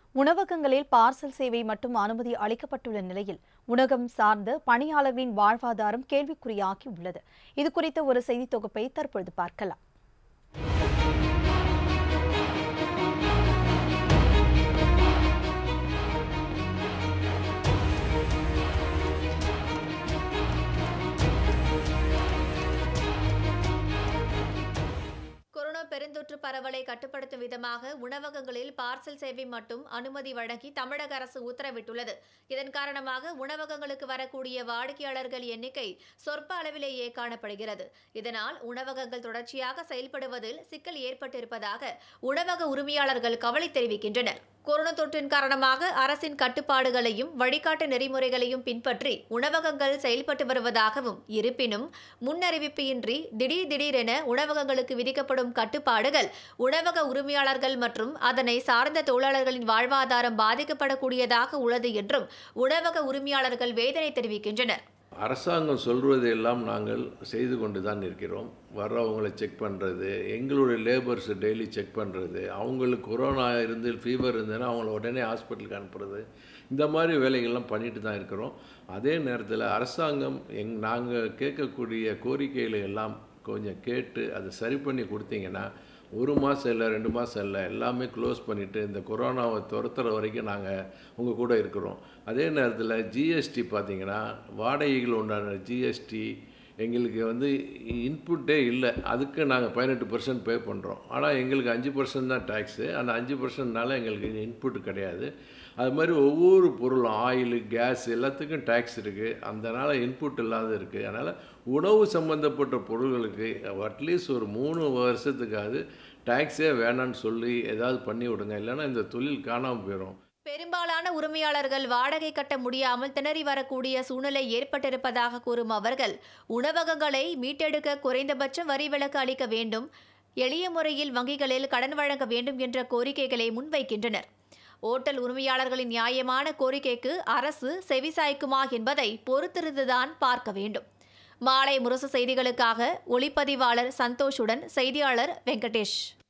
உணவகங்களில் பார்சல் சேவை மட்டும் அனுமதி அளிக்கப்பட்டுள்ள நிலையில் உணவகம் சார்ந்த பணியாளர்களின் வாழ்வாதாரம் கேள்விக்குறியாகி உள்ளது இது குறித்த ஒரு செய்தி தொகுப்பை தற்பொழுது பார்க்கலாம் கொரோனா பெருந்தொற்று பரவலை கட்டுப்படுத்தும் விதமாக உணவகங்களில் பார்சல் சேவை மட்டும் அனுமதி வழங்கி தமிழக அரசு உத்தரவிட்டுள்ளது இதன் காரணமாக உணவகங்களுக்கு வரக்கூடிய வாடிக்கையாளர்கள் எண்ணிக்கை சொற்ப அளவிலேயே காணப்படுகிறது இதனால் உணவகங்கள் தொடர்ச்சியாக செயல்படுவதில் சிக்கல் ஏற்பட்டிருப்பதாக உணவக உரிமையாளர்கள் கவலை தெரிவிக்கின்றனர் கொரோனா தொற்றின் காரணமாக அரசின் கட்டுப்பாடுகளையும் வழிகாட்டு நெறிமுறைகளையும் பின்பற்றி உணவகங்கள் செயல்பட்டு வருவதாகவும் இருப்பினும் முன்னறிவிப்பு இன்றி திடீர் திடீரென உணவகங்களுக்கு விதிக்கப்படும் கட்டுப்பாடுகள் உணவக உரிமையாளர்கள் மற்றும் அதனை சார்ந்த தொழிலாளர்களின் வாழ்வாதாரம் பாதிக்கப்படக்கூடியதாக உள்ளது என்றும் உணவக உரிமையாளர்கள் வேதனை தெரிவிக்கின்றனர் அரசாங்கம் சொல்வதையெல்லாம் நாங்கள் செய்து கொண்டு தான் இருக்கிறோம் வர்றவங்களை செக் பண்ணுறது எங்களுடைய லேபர்ஸை டெய்லி செக் பண்ணுறது அவங்களுக்கு கொரோனா இருந்து ஃபீவர் இருந்ததுன்னா அவங்கள உடனே ஹாஸ்பிட்டலுக்கு அனுப்புறது இந்த மாதிரி வேலைகள்லாம் பண்ணிட்டு தான் இருக்கிறோம் அதே நேரத்தில் அரசாங்கம் எங் நாங்கள் கேட்கக்கூடிய கோரிக்கைகளை எல்லாம் கொஞ்சம் கேட்டு அதை சரி பண்ணி கொடுத்தீங்கன்னா ஒரு மாதம் இல்லை ரெண்டு மாதம் இல்லை எல்லாமே க்ளோஸ் பண்ணிவிட்டு இந்த கொரோனாவை துரத்துற வரைக்கும் நாங்கள் உங்கள் கூட இருக்கிறோம் அதே நேரத்தில் ஜிஎஸ்டி பார்த்தீங்கன்னா வாடகைகள் உண்டான ஜிஎஸ்டி எங்களுக்கு வந்து இன்புட்டே இல்லை அதுக்கு நாங்கள் பதினெட்டு பர்சன்ட் பே பண்ணுறோம் ஆனால் எங்களுக்கு அஞ்சு பர்சன்ட் தான் டேக்ஸு அந்த அஞ்சு பர்சன்ட்னால எங்களுக்கு இன்புட் கிடையாது அது மாதிரி ஒவ்வொரு பொருளும் ஆயில் கேஸ் எல்லாத்துக்கும் டேக்ஸ் இருக்குது அதனால் இன்புட் இல்லாத இருக்குது அதனால் உணவு சம்மந்தப்பட்ட பொருள்களுக்கு அட்லீஸ்ட் ஒரு மூணு வருஷத்துக்காவது டேக்ஸே வேணான்னு சொல்லி ஏதாவது பண்ணி விடுங்க இல்லைன்னா இந்த தொழில் காணாமல் போயிடும் பெரும்பாலான உரிமையாளர்கள் வாடகை கட்ட முடியாமல் திணறி வரக்கூடிய சூழ்நிலை ஏற்பட்டிருப்பதாக கூறும் அவர்கள் உணவகங்களை மீட்டெடுக்க குறைந்தபட்ச வரி விலக்கு அளிக்க வேண்டும் எளிய முறையில் வங்கிகளில் கடன் வழங்க வேண்டும் என்ற கோரிக்கைகளை முன்வைக்கின்றனர் ஓட்டல் உரிமையாளர்களின் நியாயமான கோரிக்கைக்கு அரசு செவிசாய்க்குமா என்பதை பொறுத்திருந்துதான் பார்க்க வேண்டும் மாலை முரசு செய்திகளுக்காக ஒளிப்பதிவாளர் சந்தோஷுடன் செய்தியாளர் வெங்கடேஷ்